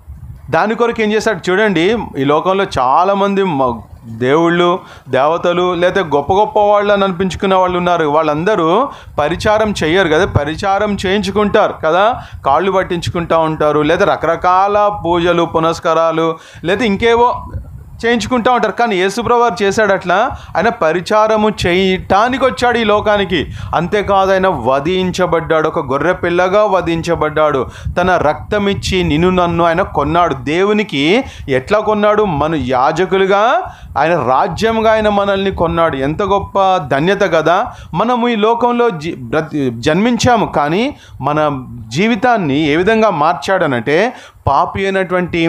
దాని కొరకు ఏం చేశాడు చూడండి ఈ లోకంలో చాలామంది మ- దేవుళ్ళు దేవతలు లేదా గొప్ప గొప్ప వాళ్ళు అని అనిపించుకునే వాళ్ళు ఉన్నారు వాళ్ళందరూ పరిచారం చెయ్యరు కదా పరిచారం చేయించుకుంటారు కదా కాళ్ళు పట్టించుకుంటూ ఉంటారు లేదా రకరకాల పూజలు పునస్కారాలు లేదా ఇంకేవో చేయించుకుంటూ ఉంటారు కానీ యేసుప్రభు చేశాడు అట్లా ఆయన పరిచారము చేయటానికి వచ్చాడు ఈ లోకానికి అంతేకాదు ఆయన వధించబడ్డాడు ఒక గొర్రె పిల్లగా వధించబడ్డాడు తన రక్తం ఇచ్చి నిన్ను నన్ను ఆయన కొన్నాడు దేవునికి ఎట్లా కొన్నాడు మన యాజకులుగా ఆయన రాజ్యంగా ఆయన మనల్ని కొన్నాడు ఎంత గొప్ప ధన్యత కదా మనము ఈ లోకంలో జీ బ్రతి జన్మించాము కానీ మన జీవితాన్ని ఏ విధంగా మార్చాడనంటే పాపి అయినటువంటి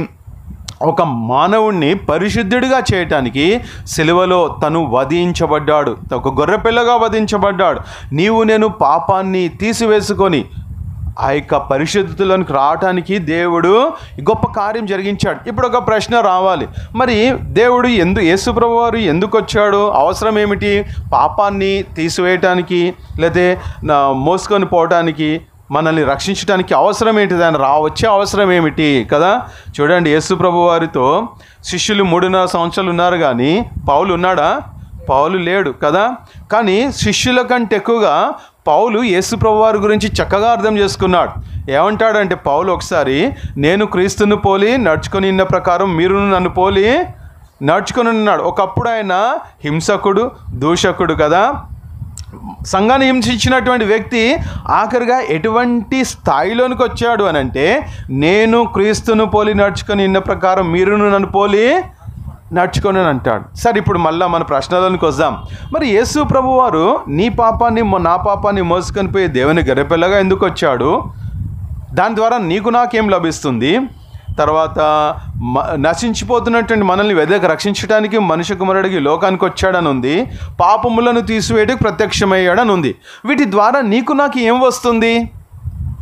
ఒక మానవుణ్ణి పరిశుద్ధుడిగా చేయటానికి సిలువలో తను వధించబడ్డాడు ఒక గొర్రెపిల్లగా వధించబడ్డాడు నీవు నేను పాపాన్ని తీసివేసుకొని ఆ యొక్క పరిశుద్ధులకు రావటానికి దేవుడు ఈ గొప్ప కార్యం జరిగించాడు ఇప్పుడు ఒక ప్రశ్న రావాలి మరి దేవుడు ఎందు యేసుప్రభు వారు ఎందుకు వచ్చాడు అవసరం ఏమిటి పాపాన్ని తీసివేయటానికి లేతే నా మోసుకొని పోవటానికి మనల్ని రక్షించడానికి అవసరం ఏంటి ఆయన రా వచ్చే అవసరం ఏమిటి కదా చూడండి యేసు ప్రభు వారితో శిష్యులు మూడున్నర సంవత్సరాలు ఉన్నారు కానీ పౌలు ఉన్నాడా పౌలు లేడు కదా కానీ శిష్యుల కంటే ఎక్కువగా పౌలు యేసు ప్రభు వారి గురించి చక్కగా అర్థం చేసుకున్నాడు ఏమంటాడంటే పౌలు ఒకసారి నేను క్రీస్తును పోలి నడుచుకొని ఉన్న ప్రకారం మీరు నన్ను పోలి నడుచుకొని ఉన్నాడు ఒకప్పుడు ఆయన హింసకుడు దూషకుడు కదా సంఘాన్ని హింసించినటువంటి వ్యక్తి ఆఖరిగా ఎటువంటి స్థాయిలోనికి వచ్చాడు అని అంటే నేను క్రీస్తును పోలి నడుచుకొని ఇన్న ప్రకారం మీరును నన్ను పోలి నడుచుకొని అని అంటాడు సరే ఇప్పుడు మళ్ళీ మన ప్రశ్నలోనికి వద్దాం మరి యేసు ప్రభు వారు నీ పాపాన్ని మొ- నా పాపాన్ని మోసుకొని పోయి దేవుని గరెపెల్లగా ఎందుకు వచ్చాడు దాని ద్వారా నీకు నాకేం లభిస్తుంది తర్వాత మ- నశించిపోతున్నటువంటి మనల్ని వెదక రక్షించడానికి మనిషి కుమారుడికి లోకానికి వచ్చాడని ఉంది పాపములను తీసివేయడానికి ప్రత్యక్షమయ్యాడని ఉంది వీటి ద్వారా నీకు నాకు ఏం వస్తుంది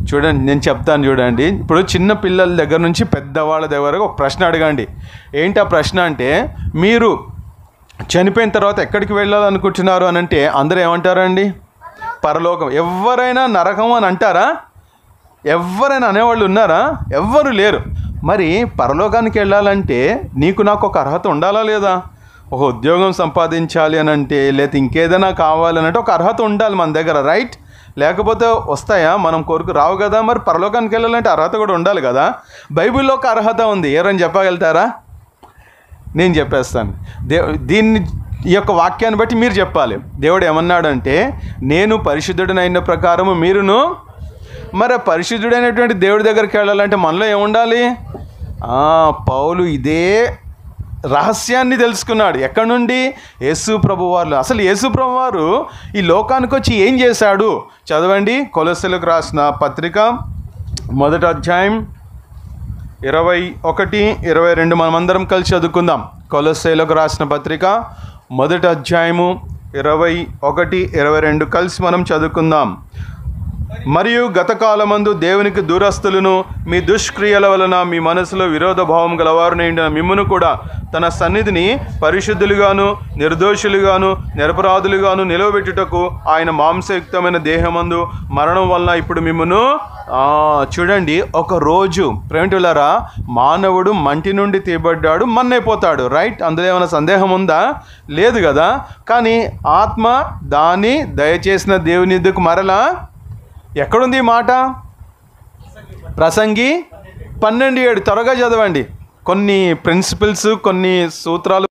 చూడండి నేను చెప్తాను చూడండి ఇప్పుడు చిన్న పిల్లల దగ్గర నుంచి పెద్దవాళ్ళ దగ్గర ఒక ప్రశ్న అడగండి ఏంటి ఆ ప్రశ్న అంటే మీరు చనిపోయిన తర్వాత ఎక్కడికి వెళ్ళాలనుకుంటున్నారు అని అంటే అందరూ ఏమంటారండి పరలోకం ఎవరైనా నరకం అని అంటారా ఎవరైనా అనేవాళ్ళు ఉన్నారా ఎవ్వరు లేరు మరి పరలోకానికి వెళ్ళాలంటే నీకు నాకు ఒక అర్హత ఉండాలా లేదా ఒక ఉద్యోగం సంపాదించాలి అని అంటే లేకపోతే ఇంకేదైనా కావాలనంటే ఒక అర్హత ఉండాలి మన దగ్గర రైట్ లేకపోతే వస్తాయా మనం కోరుకు రావు కదా మరి పరలోకానికి వెళ్ళాలంటే అర్హత కూడా ఉండాలి కదా బైబిల్లో ఒక అర్హత ఉంది ఎవరైనా చెప్పగలుగుతారా నేను చెప్పేస్తాను దే దీన్ని ఈ యొక్క వాక్యాన్ని బట్టి మీరు చెప్పాలి దేవుడు ఏమన్నాడంటే నేను పరిశుద్ధుడనైన ప్రకారము మీరును మరి ఆ పరిశుద్ధుడైనటువంటి దేవుడి దగ్గరికి వెళ్ళాలంటే మనలో ఏముండాలి ఆ, పౌలు ఇదే రహస్యాన్ని తెలుసుకున్నాడు ఎక్కడి నుండి యేసు ప్రభు వారు అసలు యేసు ప్రభు వారు ఈ లోకానికి వచ్చి ఏం చేశాడు చదవండి కొలసలకు రాసిన పత్రిక మొదటి అధ్యాయం ఇరవై ఒకటి ఇరవై రెండు మనమందరం కలిసి చదువుకుందాం కొలస్సైలకు రాసిన పత్రిక మొదటి అధ్యాయము ఇరవై ఒకటి ఇరవై రెండు కలిసి మనం చదువుకుందాం మరియు గతకాలమందు దేవునికి దూరస్తులను మీ దుష్క్రియల వలన మీ మనసులో విరోధ భావం గలవారు నిండిన మిమ్మును కూడా తన సన్నిధిని పరిశుద్ధులుగాను నిర్దోషులుగాను నిరపరాధులుగాను నిలవబెట్టుటకు ఆయన మాంసయుక్తమైన దేహమందు మరణం వలన ఇప్పుడు మిమ్మును ఆ, చూడండి ఒక రోజు ప్రేమిటులారా మానవుడు మంటి నుండి తీయబడ్డాడు మన్నైపోతాడు రైట్ అందులో ఏమైనా సందేహం ఉందా లేదు కదా కానీ ఆత్మ దాని దయచేసిన దేవుని ఎద్దుకు మరలా ఎక్కడుంది ఈ మాట ప్రసంగి పన్నెండు ఏడు త్వరగా చదవండి కొన్ని ప్రిన్సిపల్స్ కొన్ని సూత్రాలు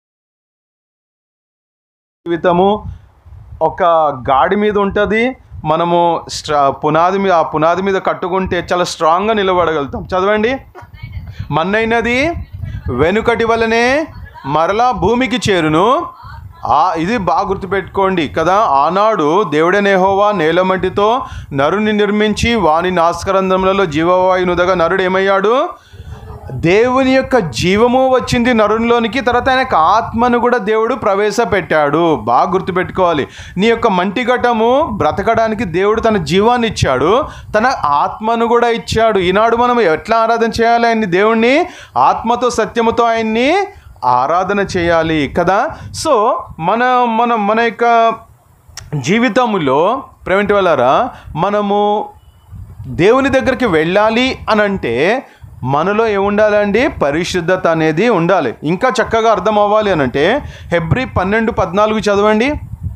జీవితము ఒక గాడి మీద ఉంటుంది మనము స్ట్రా పునాది మీద ఆ పునాది మీద కట్టుకుంటే చాలా స్ట్రాంగ్గా నిలబడగలుగుతాం చదవండి మన్నైనది వెనుకటి వలనే మరలా భూమికి చేరును ఆ ఇది బాగా గుర్తుపెట్టుకోండి కదా ఆనాడు దేవుడనేహోవా నేలమట్టితో నరుని నిర్మించి వాని నాస్కరంధ్రములలో జీవవాయునుదగా నరుడు ఏమయ్యాడు దేవుని యొక్క జీవము వచ్చింది నరునిలోనికి తర్వాత ఆయన యొక్క ఆత్మను కూడా దేవుడు ప్రవేశపెట్టాడు బాగా గుర్తుపెట్టుకోవాలి నీ యొక్క మంటిఘటము బ్రతకడానికి దేవుడు తన జీవాన్ని ఇచ్చాడు తన ఆత్మను కూడా ఇచ్చాడు ఈనాడు మనం ఎట్లా ఆరాధన చేయాలి ఆయన్ని దేవుణ్ణి ఆత్మతో సత్యముతో ఆయన్ని ఆరాధన చేయాలి కదా సో మన మన మన యొక్క జీవితంలో ప్రేమిటి వాళ్ళారా మనము దేవుని దగ్గరికి వెళ్ళాలి అని అంటే మనలో ఏముండాలండి పరిశుద్ధత అనేది ఉండాలి ఇంకా చక్కగా అర్థం అవ్వాలి అని అంటే హెబ్రి పన్నెండు పద్నాలుగు చదవండి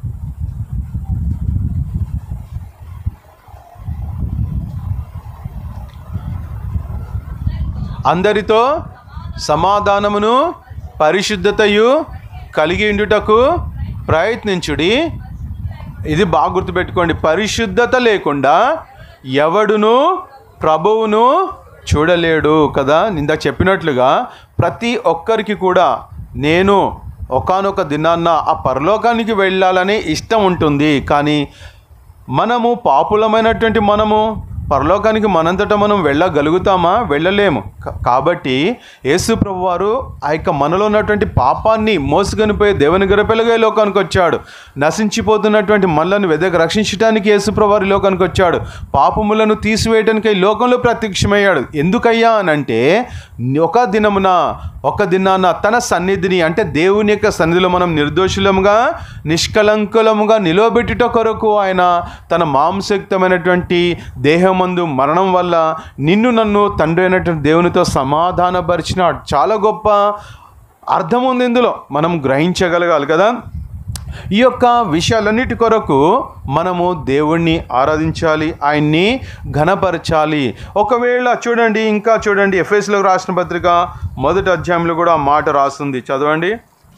అందరితో సమాధానమును పరిశుద్ధతయు కలిగి ఉండుటకు ప్రయత్నించుడి ఇది బాగా గుర్తుపెట్టుకోండి పరిశుద్ధత లేకుండా ఎవడును ప్రభువును చూడలేడు కదా ఇందాక చెప్పినట్లుగా ప్రతి ఒక్కరికి కూడా నేను ఒకానొక దినాన్న ఆ పరలోకానికి వెళ్ళాలనే ఇష్టం ఉంటుంది కానీ మనము పాపులమైనటువంటి మనము పరలోకానికి మనంతట మనం వెళ్ళగలుగుతామా వెళ్ళలేము కా- కాబట్టి యేసు ప్రభు వారు ఆ యొక్క మనలో ఉన్నటువంటి పాపాన్ని మోసుకొని పోయి దేవుని గరపెలుగా ఈ లోకానికి వచ్చాడు నశించిపోతున్నటువంటి మనలను వెదక రక్షించడానికి యేసు ప్రభు వారు ఈ లోకానికి వచ్చాడు పాపములను తీసివేయడానికి ఈ లోకంలో ప్రత్యక్షమయ్యాడు ఎందుకయ్యా అని అంటే ఒక దినమున ఒక దినాన తన సన్నిధిని అంటే దేవుని యొక్క సన్నిధిలో మనం నిర్దోషులముగా నిష్కలంకులముగా నిలవబెట్టుట కొరకు ఆయన తన మాంసయుక్తమైనటువంటి దేహమందు మరణం వల్ల నిన్ను నన్ను తండ్రి అయినటువంటి దేవునితో సమాధానపరిచిన చాలా గొప్ప అర్థం ఉంది ఇందులో మనం గ్రహించగలగాలి కదా ఈ యొక్క విషయాలన్నిటి కొరకు మనము దేవుణ్ణి ఆరాధించాలి ఆయన్ని ఘనపరచాలి ఒకవేళ చూడండి ఇంకా చూడండి ఎఫ్ఎస్లో రాసిన పత్రిక మొదటి అధ్యాయంలో కూడా ఆ మాట రాస్తుంది చదవండి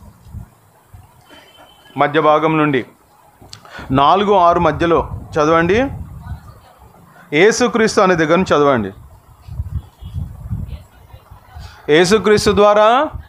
మధ్య భాగం నుండి నాలుగు ఆరు మధ్యలో చదవండి ఏసుక్రీస్తు అనే దగ్గర నుంచి చదవండి ఏసుక్రీస్తు ద్వారా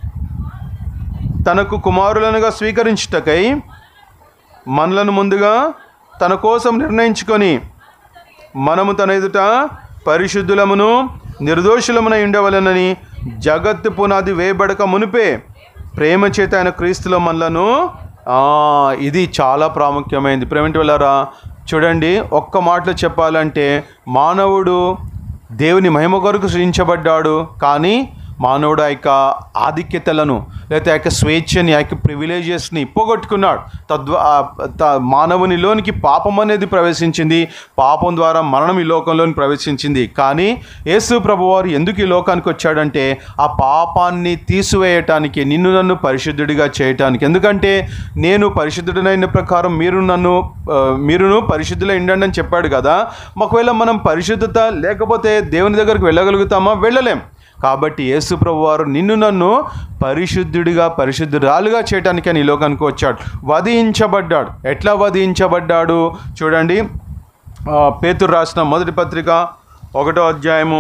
తనకు కుమారులనుగా స్వీకరించుటకై మనలను ముందుగా తన కోసం నిర్ణయించుకొని మనము తన ఎదుట పరిశుద్ధులమును నిర్దోషులమునై ఉండవలనని జగత్తు పునాది వేయబడక మునిపే ప్రేమ చేత ఆయన క్రీస్తుల మనలను ఆ, ఇది చాలా ప్రాముఖ్యమైనది ప్రేమిటి వెళ్ళారా చూడండి ఒక్క మాటలో చెప్పాలంటే మానవుడు దేవుని మహిమ కొరకు సృజించబడ్డాడు కానీ మానవుడు ఆ యొక్క ఆధిక్యతలను లేకపోతే ఆ యొక్క స్వేచ్ఛని ఆ యొక్క ప్రివిలేజెస్ని పోగొట్టుకున్నాడు తద్వా ఆ త- మానవునిలోనికి పాపం అనేది ప్రవేశించింది పాపం ద్వారా మరణం ఈ లోకంలోని ప్రవేశించింది కానీ యేసు ప్రభువారు ఎందుకు ఈ లోకానికి వచ్చాడంటే ఆ పాపాన్ని తీసివేయటానికి నిన్ను నన్ను పరిశుద్ధుడిగా చేయటానికి ఎందుకంటే నేను పరిశుద్ధుడినైన ప్రకారం మీరు నన్ను ఆ, మీరును పరిశుద్ధులై ఉండండి అని చెప్పాడు కదా ఒకవేళ మనం పరిశుద్ధత లేకపోతే దేవుని దగ్గరికి వెళ్ళగలుగుతామా వెళ్ళలేం కాబట్టి యేసు ప్రభు వారు నిన్ను నన్ను పరిశుద్ధుడిగా పరిశుద్ధురాలుగా చేయటానికి అని ఈ లోకానికి వచ్చాడు వధించబడ్డాడు ఎట్లా వధించబడ్డాడు చూడండి ఆ, పేతురు రాసిన మొదటి పత్రిక ఒకటో అధ్యాయము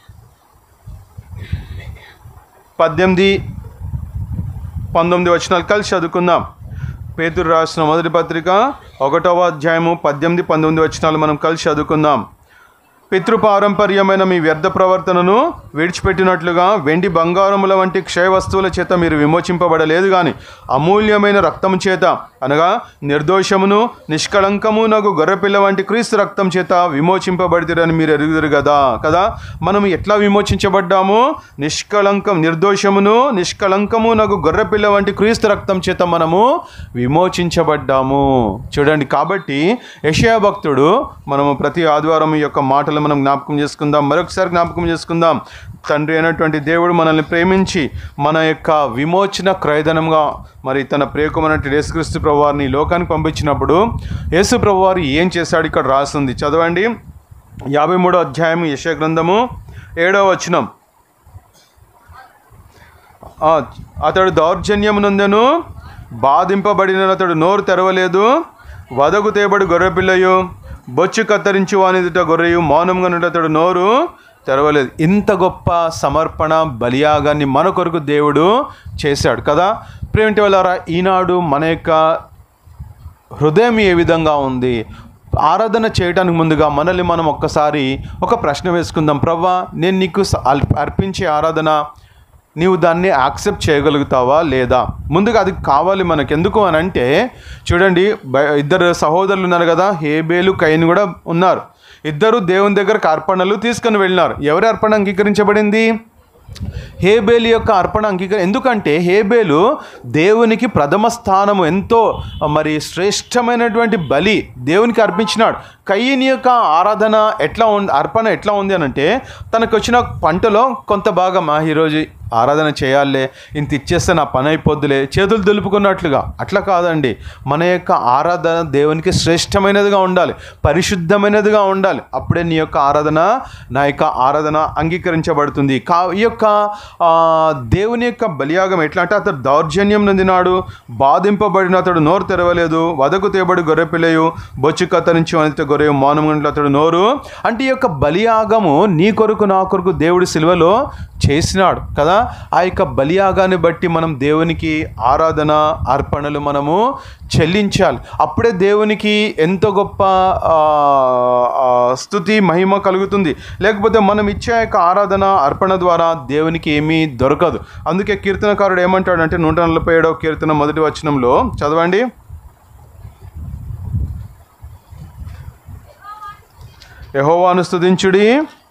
పద్దెనిమిది పంతొమ్మిది వచనాలు కలిసి చదువుకుందాం పేతురు రాసిన మొదటి పత్రిక ఒకటవ అధ్యాయము పద్దెనిమిది పంతొమ్మిది వచనాలు మనం కలిసి చదువుకుందాం పితృపారంపర్యమైన మీ వ్యర్థ ప్రవర్తనను విడిచిపెట్టినట్లుగా వెండి బంగారముల వంటి క్షయ వస్తువుల చేత మీరు విమోచింపబడలేదు కానీ అమూల్యమైన రక్తము చేత అనగా నిర్దోషమును నిష్కళంకము నగు గొర్రెపిల్ల వంటి క్రీస్తు రక్తం చేత విమోచింపబడితిరని మీరు ఎరుగుదురు కదా కదా మనం ఎట్లా విమోచించబడ్డాము నిష్కళంకం నిర్దోషమును నిష్కళంకము నగు గొర్రెపిల్ల వంటి క్రీస్తు రక్తం చేత మనము విమోచించబడ్డాము చూడండి కాబట్టి యషయా భక్తుడు మనము ప్రతి ఆదివారం ఈ యొక్క మాటలు మనం జ్ఞాపకం చేసుకుందాం మరొకసారి జ్ఞాపకం చేసుకుందాం తండ్రి అయినటువంటి దేవుడు మనల్ని ప్రేమించి మన యొక్క విమోచన క్రయధనంగా మరి తన ప్రియకుమైనటువంటి యేసుక్రీస్తు ప్రభువారిని ఈ లోకానికి పంపించినప్పుడు యేసు ప్రభువారు ఏం చేశాడు ఇక్కడ రాసింది చదవండి యాభై మూడో అధ్యాయం యశ గ్రంథము ఏడవ వచనం ఆ, అతడు దౌర్జన్యమునందెను బాధింపబడిన అతడు నోరు తెరవలేదు వదకు తేబడి గొర్రెపిల్లయు బొచ్చు కత్తిరించి వానిదుట గొర్రెయు మౌనంగా నుండి అతడు నోరు తెరవలేదు ఇంత గొప్ప సమర్పణ బలియాగాన్ని మన కొరకు దేవుడు చేశాడు కదా ప్రేమిటి వాళ్ళారా ఈనాడు మన యొక్క హృదయం ఏ విధంగా ఉంది ఆరాధన చేయడానికి ముందుగా మనల్ని మనం ఒక్కసారి ఒక ప్రశ్న వేసుకుందాం ప్రవ్వా నేను నీకు స- అల్- అర్పించే ఆరాధన నీవు దాన్ని యాక్సెప్ట్ చేయగలుగుతావా లేదా ముందుగా అది కావాలి మనకు ఎందుకు అని అంటే చూడండి బ- ఇద్దరు సహోదరులు ఉన్నారు కదా హేబేలు కైన్ కూడా ఉన్నారు ఇద్దరు దేవుని దగ్గరకు అర్పణలు తీసుకొని వెళ్ళినారు ఎవరి అర్పణ అంగీకరించబడింది హేబేలు యొక్క అర్పణ అంగీకరి ఎందుకంటే హేబేలు దేవునికి ప్రథమ స్థానము ఎంతో మరి శ్రేష్టమైనటువంటి బలి దేవునికి అర్పించినాడు కయ్యని యొక్క ఆరాధన ఎట్లా ఉంది అర్పణ ఎట్లా ఉంది అని అంటే తనకు వచ్చిన పంటలో కొంత భాగం "ఆ, ఈరోజు ఆరాధన చేయాలే ఇంత ఇచ్చేస్తే నా పని అయిపోద్దులే చేతులు దులుపుకున్నట్లుగా అట్లా కాదండి మన యొక్క ఆరాధన దేవునికి శ్రేష్టమైనదిగా ఉండాలి పరిశుద్ధమైనదిగా ఉండాలి అప్పుడే నీ యొక్క ఆరాధన నా యొక్క ఆరాధన అంగీకరించబడుతుంది కా ఈ యొక్క ఆ, దేవుని యొక్క బలియాగం ఎట్లా అంటే అతడు దౌర్జన్యం నొందినాడు బాధింపబడిన అతడు నోరు తెరవలేదు వదకు తేబడి గొర్రెపిల్లయు బొచ్చు కత్తరించి వనిత గొర్రె మౌనముండి అతడు నోరు అంటే ఈ యొక్క బలియాగము నీ కొరకు నా కొరకు దేవుడి సిలువలో చేసినాడు కదా ఆ యొక్క బలియాగాన్ని బట్టి మనం దేవునికి ఆరాధన అర్పణలు మనము చెల్లించాలి అప్పుడే దేవునికి ఎంతో గొప్ప ఆ, ఆ, స్థుతి మహిమ కలుగుతుంది లేకపోతే మనం ఇచ్చే యొక్క ఆరాధన అర్పణ ద్వారా దేవునికి ఏమీ దొరకదు అందుకే కీర్తనకారుడు ఏమంటాడంటే నూట నలభై ఏడవ కీర్తన మొదటి వచనంలో చదవండి యహోవాను స్తుతించుడి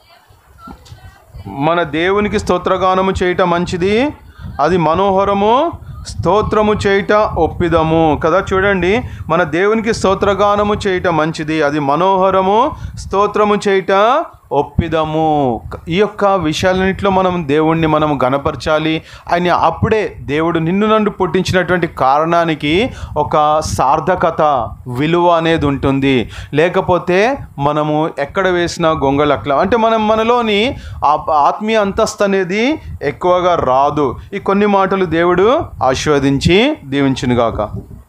మన దేవునికి స్తోత్రగానము చేయటం మంచిది అది మనోహరము స్తోత్రము చేయట ఒప్పిదము కదా చూడండి మన దేవునికి స్తోత్రగానము చేయట మంచిది అది మనోహరము స్తోత్రము చేయట ఒప్పిదము ఈ యొక్క విషయాలన్నింటిలో మనం దేవుణ్ణి మనం గనపరచాలి ఆయన అప్పుడే దేవుడు నిన్ను నన్ను పుట్టించినటువంటి కారణానికి ఒక సార్థకత విలువ అనేది ఉంటుంది లేకపోతే మనము ఎక్కడ వేసిన గొంగళ అట్లా అంటే మనం మనలోని ఆ ఆత్మీయ అంతస్తు అనేది ఎక్కువగా రాదు ఈ కొన్ని మాటలు దేవుడు ఆశీర్వదించి దీవించునుగాక